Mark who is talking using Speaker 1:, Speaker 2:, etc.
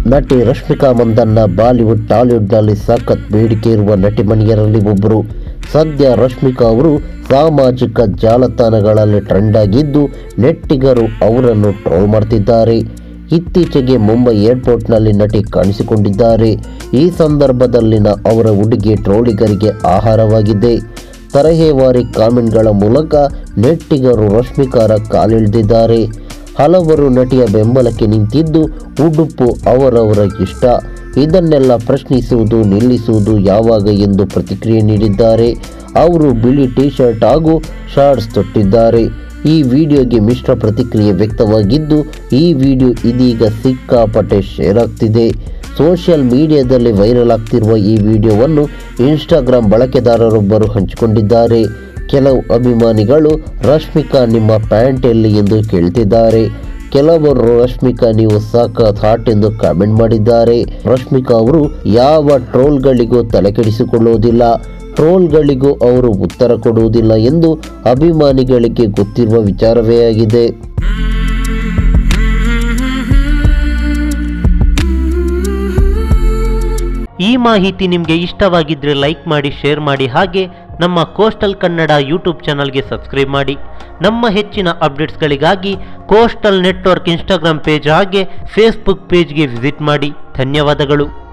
Speaker 1: ನಟಿ ರಶ್ಮಿಕಾ ಮಂದಣ್ಣ ಬಾಲಿವುಡ್ ಟಾಲಿವುಡ್ನಲ್ಲಿ ಸಖತ್ ಬೇಡಿಕೆ ಇರುವ ನಟಿಮಣಿಯರಲ್ಲಿ ಒಬ್ಬರು ಸದ್ಯ ರಶ್ಮಿಕಾ ಅವರು ಸಾಮಾಜಿಕ ಜಾಲತಾಣಗಳಲ್ಲಿ ಟ್ರೆಂಡ್ ಆಗಿದ್ದು ನೆಟ್ಟಿಗರು ಅವರನ್ನು ಟ್ರೋಲ್ ಮಾಡ್ತಿದ್ದಾರೆ ಇತ್ತೀಚೆಗೆ ಮುಂಬೈ ಏರ್ಪೋರ್ಟ್ನಲ್ಲಿ ನಟಿ ಕಾಣಿಸಿಕೊಂಡಿದ್ದಾರೆ ಈ ಸಂದರ್ಭದಲ್ಲಿನ ಅವರ ಉಡುಗೆ ಟ್ರೋಲಿಗರಿಗೆ ಆಹಾರವಾಗಿದೆ ತರಹೇವಾರಿ ಕಾಮೆಂಟ್ಗಳ ಮೂಲಕ ನೆಟ್ಟಿಗರು ರಶ್ಮಿಕಾರ ಕಾಲಿಳಿದಿದ್ದಾರೆ ಹಲವರು ನಟಿಯ ಬೆಂಬಲಕ್ಕೆ ನಿಂತಿದ್ದು ಉಡುಪು ಅವರವರ ಇಷ್ಟ ಇದನ್ನೆಲ್ಲ ಪ್ರಶ್ನಿಸುವುದು ನಿಲ್ಲಿಸುವುದು ಯಾವಾಗ ಎಂದು ಪ್ರತಿಕ್ರಿಯೆ ನೀಡಿದ್ದಾರೆ ಅವರು ಬಿಳಿ ಟಿ ಶರ್ಟ್ ಹಾಗೂ ಶಾರ್ಟ್ಸ್ ತೊಟ್ಟಿದ್ದಾರೆ ಈ ವಿಡಿಯೋಗೆ ಮಿಶ್ರ ಪ್ರತಿಕ್ರಿಯೆ ವ್ಯಕ್ತವಾಗಿದ್ದು ಈ ವಿಡಿಯೋ ಇದೀಗ ಸಿಕ್ಕಾಪಟ್ಟೆ ಶೇರ್ ಆಗ್ತಿದೆ ಸೋಷಿಯಲ್ ಮೀಡಿಯಾದಲ್ಲಿ ವೈರಲ್ ಆಗ್ತಿರುವ ಈ ವಿಡಿಯೋವನ್ನು ಇನ್ಸ್ಟಾಗ್ರಾಮ್ ಬಳಕೆದಾರರೊಬ್ಬರು ಹಂಚಿಕೊಂಡಿದ್ದಾರೆ ಕೆಲವು ಅಭಿಮಾನಿಗಳು ರಶ್ಮಿಕಾ ನಿಮ್ಮ ಪ್ಯಾಂಟ್ ಎಲ್ಲಿ ಎಂದು ಕೇಳ್ತಿದ್ದಾರೆ ಕೆಲವರು ರಶ್ಮಿಕಾ ನೀವು ಸಖತ್ ಹಾಟ್ ಎಂದು ಕಾಮೆಂಟ್ ಮಾಡಿದ್ದಾರೆ ರಶ್ಮಿಕಾ ಅವರು ಯಾವ ಟ್ರೋಲ್ಗಳಿಗೂ ತಲೆಕೆಡಿಸಿಕೊಳ್ಳುವುದಿಲ್ಲ ಟ್ರೋಲ್ಗಳಿಗೂ ಅವರು ಉತ್ತರ ಕೊಡುವುದಿಲ್ಲ ಎಂದು ಅಭಿಮಾನಿಗಳಿಗೆ ಗೊತ್ತಿರುವ ವಿಚಾರವೇ ಆಗಿದೆ
Speaker 2: ಈ ಮಾಹಿತಿ ನಿಮಗೆ ಇಷ್ಟವಾಗಿದ್ದರೆ ಲೈಕ್ ಮಾಡಿ ಶೇರ್ ಮಾಡಿ ಹಾಗೆ ನಮ್ಮ ಕೋಸ್ಟಲ್ ಕನ್ನಡ ಯೂಟ್ಯೂಬ್ ಚಾನಲ್ಗೆ ಸಬ್ಸ್ಕ್ರೈಬ್ ಮಾಡಿ ನಮ್ಮ ಹೆಚ್ಚಿನ ಅಪ್ಡೇಟ್ಸ್ಗಳಿಗಾಗಿ ಕೋಸ್ಟಲ್ ನೆಟ್ವರ್ಕ್ ಇನ್ಸ್ಟಾಗ್ರಾಮ್ ಪೇಜ್ ಹಾಗೆ ಫೇಸ್ಬುಕ್ ಪೇಜ್ಗೆ ವಿಸಿಟ್ ಮಾಡಿ ಧನ್ಯವಾದಗಳು